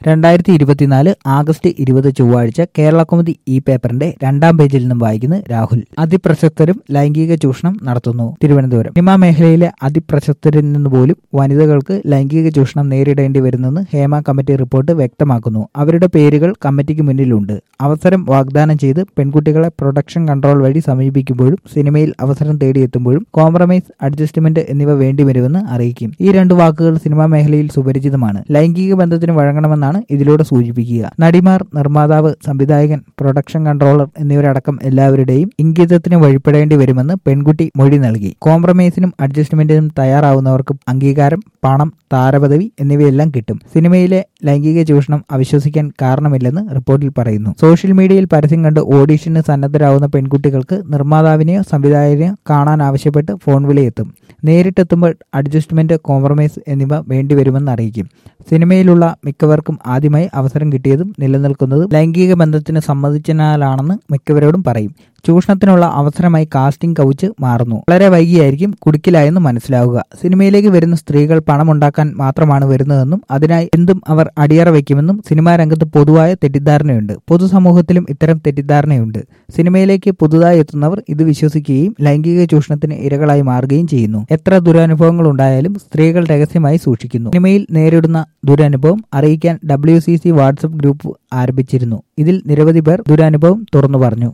രണ്ടായിരത്തി ഇരുപത്തിനാല് ആഗസ്റ്റ് ഇരുപത് ചൊവ്വാഴ്ച കേരള കൗമുദി ഈ പേപ്പറിന്റെ രണ്ടാം പേജിൽ നിന്നും വായിക്കുന്നു രാഹുൽ അതിപ്രശസ്തരും ലൈംഗിക ചൂഷണം നടത്തുന്നു തിരുവനന്തപുരം സിനിമാ മേഖലയിലെ അതിപ്രശസ്തരിൽ നിന്ന് പോലും വനിതകൾക്ക് ലൈംഗിക ചൂഷണം നേരിടേണ്ടി വരുന്നെന്ന് ഹേമ കമ്മിറ്റി റിപ്പോർട്ട് വ്യക്തമാക്കുന്നു അവരുടെ പേരുകൾ കമ്മിറ്റിക്ക് മുന്നിലുണ്ട് അവസരം വാഗ്ദാനം ചെയ്ത് പെൺകുട്ടികളെ പ്രൊഡക്ഷൻ കൺട്രോൾ വഴി സമീപിക്കുമ്പോഴും സിനിമയിൽ അവസരം തേടിയെത്തുമ്പോഴും കോംപ്രമൈസ് അഡ്ജസ്റ്റ്മെന്റ് എന്നിവ വേണ്ടിവരുമെന്ന് അറിയിക്കും ഈ രണ്ട് വാക്കുകൾ സിനിമാ മേഖലയിൽ സുപരിചിതമാണ് ലൈംഗിക ബന്ധത്തിന് വഴങ്ങണമെന്നാണ് ഇതിലൂടെ സൂചിപ്പിക്കുക നടിമാർ നിർമ്മാതാവ് സംവിധായകൻ പ്രൊഡക്ഷൻ കൺട്രോളർ എന്നിവരടക്കം എല്ലാവരുടെയും ഇംഗിതത്തിന് വഴിപ്പെടേണ്ടി വരുമെന്ന് പെൺകുട്ടി മൊഴി നൽകി കോംപ്രമൈസിനും അഡ്ജസ്റ്റ്മെന്റിനും തയ്യാറാവുന്നവർക്ക് അംഗീകാരം പണം താരപദവി എന്നിവയെല്ലാം കിട്ടും സിനിമയിലെ ലൈംഗിക ചൂഷണം അവിശ്വസിക്കാൻ കാരണമില്ലെന്ന് റിപ്പോർട്ടിൽ പറയുന്നു സോഷ്യൽ മീഡിയയിൽ പരസ്യം കണ്ട് ഓഡീഷന് സന്നദ്ധരാകുന്ന പെൺകുട്ടികൾക്ക് നിർമ്മാതാവിനെയോ സംവിധായകനെയോ കാണാൻ ആവശ്യപ്പെട്ട് ഫോൺ വിളിയെത്തും നേരിട്ടെത്തുമ്പോൾ അഡ്ജസ്റ്റ്മെന്റ് കോംപ്രമൈസ് എന്നിവ വേണ്ടിവരുമെന്ന് അറിയിക്കും സിനിമയിലുള്ള മിക്കവർക്കും ആദ്യമായി അവസരം കിട്ടിയതും നിലനിൽക്കുന്നതും ലൈംഗിക ബന്ധത്തിന് സമ്മതിച്ചതിനാലാണെന്ന് മിക്കവരോടും പറയും ചൂഷണത്തിനുള്ള അവസരമായി കാസ്റ്റിംഗ് കൗച്ച് മാറുന്നു വളരെ വൈകിയായിരിക്കും കുടുക്കിലായെന്ന് മനസ്സിലാവുക സിനിമയിലേക്ക് വരുന്ന സ്ത്രീകൾ പണമുണ്ടാക്കാൻ മാത്രമാണ് വരുന്നതെന്നും അതിനായി എന്തും അവർ അടിയറ വയ്ക്കുമെന്നും സിനിമാ രംഗത്ത് പൊതുവായ തെറ്റിദ്ധാരണയുണ്ട് പൊതുസമൂഹത്തിലും ഇത്തരം തെറ്റിദ്ധാരണയുണ്ട് സിനിമയിലേക്ക് പുതുതായി എത്തുന്നവർ ഇത് വിശ്വസിക്കുകയും ലൈംഗിക ചൂഷണത്തിന് ഇരകളായി മാറുകയും ചെയ്യുന്നു എത്ര ദുരനുഭവങ്ങൾ ഉണ്ടായാലും സ്ത്രീകൾ രഹസ്യമായി സൂക്ഷിക്കുന്നു സിനിമയിൽ നേരിടുന്ന ദുരനുഭവം അറിയിക്കാൻ W C C WhatsApp group ആരംഭിച്ചിരുന്നു ഇതിൽ നിരവധി പേർ ദുരനുഭവം തുറന്നു പറഞ്ഞു